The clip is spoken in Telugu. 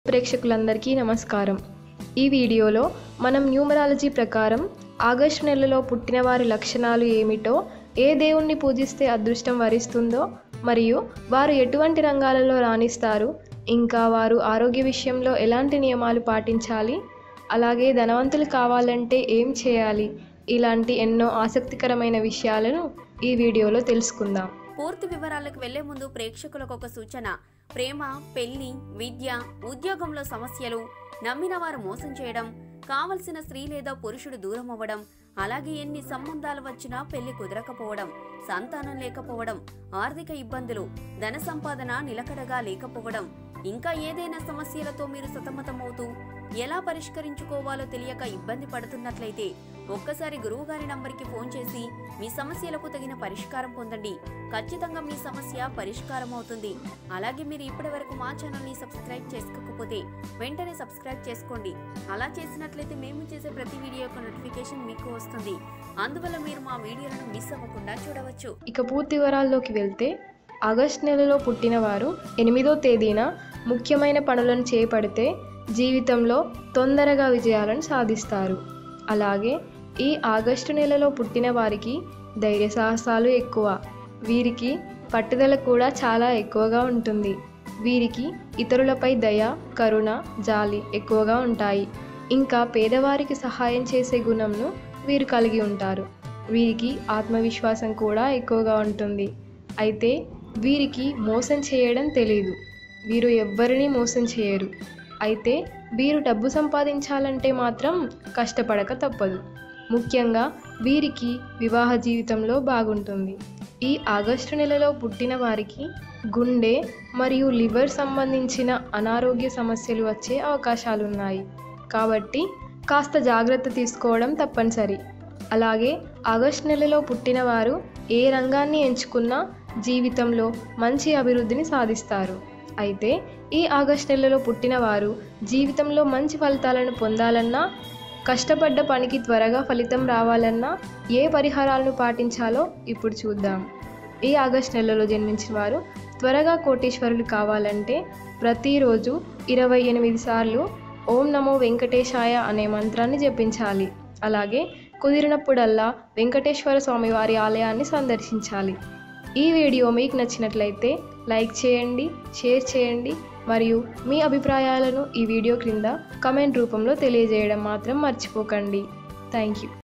ప్రేక్షకులందరికీ నమస్కారం ఈ వీడియోలో మనం న్యూమరాలజీ ప్రకారం ఆగస్టు నెలలో పుట్టిన వారి లక్షణాలు ఏమిటో ఏ దేవుణ్ణి పూజిస్తే అదృష్టం వరిస్తుందో మరియు వారు ఎటువంటి రంగాలలో రాణిస్తారు ఇంకా వారు ఆరోగ్య విషయంలో ఎలాంటి నియమాలు పాటించాలి అలాగే ధనవంతులు కావాలంటే ఏం చేయాలి ఇలాంటి ఎన్నో ఆసక్తికరమైన విషయాలను ఈ వీడియోలో తెలుసుకుందాం పూర్తి వివరాలకు వెళ్లే ముందు ప్రేక్షకులకు ఒక సూచన ప్రేమ పెళ్లి విద్య ఉద్యోగంలో సమస్యలు నమ్మిన వారు మోసం చేయడం కావలసిన స్త్రీ లేదా పురుషుడు దూరం అవ్వడం అలాగే ఎన్ని సంబంధాలు వచ్చినా పెళ్లి కుదరకపోవడం సంతానం లేకపోవడం ఆర్థిక ఇబ్బందులు ధన సంపాదన నిలకడగా లేకపోవడం ఇంకా ఏదైనా సమస్యలతో మీరు సతమతమవుతూ ఎలా పరిష్కరించుకోవాలో తెలియక ఇబ్బంది పడుతున్నట్లయితే ఒక్కసారి గురువుగారి నంబర్కి ఫోన్ చేసి మీ సమస్యలకు తగిన పరిష్కారం పొందండి ఖచ్చితంగా మీ సమస్య పరిష్కారం అవుతుంది అలాగే మీరు ఇప్పటి వరకు మా ఛానల్ని సబ్స్క్రైబ్ చేసుకోకపోతే వెంటనే సబ్స్క్రైబ్ చేసుకోండి అలా చేసినట్లయితే మేము చేసే ప్రతి వీడియో యొక్క నోటిఫికేషన్ మీకు వస్తుంది అందువల్ల మీరు మా వీడియోలను మిస్ అవ్వకుండా చూడవచ్చు ఇక పూర్తి వివరాల్లోకి వెళ్తే ఆగస్ట్ నెలలో పుట్టిన వారు ఎనిమిదో తేదీన ముఖ్యమైన పనులను చేపడితే జీవితంలో తొందరగా విజయాలను సాధిస్తారు అలాగే ఈ ఆగస్టు నెలలో పుట్టిన వారికి ధైర్య సాహసాలు ఎక్కువ వీరికి పట్టుదల కూడా చాలా ఎక్కువగా ఉంటుంది వీరికి ఇతరులపై దయ కరుణ జాలి ఎక్కువగా ఉంటాయి ఇంకా పేదవారికి సహాయం చేసే గుణంను వీరు కలిగి ఉంటారు వీరికి ఆత్మవిశ్వాసం కూడా ఎక్కువగా ఉంటుంది అయితే వీరికి మోసం చేయడం తెలియదు వీరు ఎవ్వరినీ మోసం చేయరు అయితే వీరు డబ్బు సంపాదించాలంటే మాత్రం కష్టపడక తప్పదు ముఖ్యంగా వీరికి వివాహ జీవితంలో బాగుంటుంది ఈ ఆగస్టు నెలలో పుట్టిన వారికి గుండె మరియు లివర్ సంబంధించిన అనారోగ్య సమస్యలు వచ్చే అవకాశాలు ఉన్నాయి కాబట్టి కాస్త జాగ్రత్త తీసుకోవడం తప్పనిసరి అలాగే ఆగస్టు నెలలో పుట్టిన వారు ఏ రంగాన్ని ఎంచుకున్నా జీవితంలో మంచి అభివృద్ధిని సాధిస్తారు అయితే ఈ ఆగస్టు నెలలో పుట్టిన వారు జీవితంలో మంచి ఫలితాలను పొందాలన్నా కష్టపడ్డ పనికి త్వరగా ఫలితం రావాలన్నా ఏ పరిహారాలను పాటించాలో ఇప్పుడు చూద్దాం ఈ ఆగస్టు నెలలో జన్మించిన వారు త్వరగా కోటీశ్వరులు కావాలంటే ప్రతిరోజు ఇరవై ఎనిమిది సార్లు ఓం నమో వెంకటేశాయ అనే మంత్రాన్ని జపించాలి అలాగే కుదిరినప్పుడల్లా వెంకటేశ్వర స్వామి వారి ఆలయాన్ని సందర్శించాలి ఈ వీడియో మీకు నచ్చినట్లయితే లైక్ చేయండి షేర్ చేయండి మరియు మీ అభిప్రాయాలను ఈ వీడియో క్రింద కమెంట్ రూపంలో తెలియజేయడం మాత్రం మర్చిపోకండి థ్యాంక్ యూ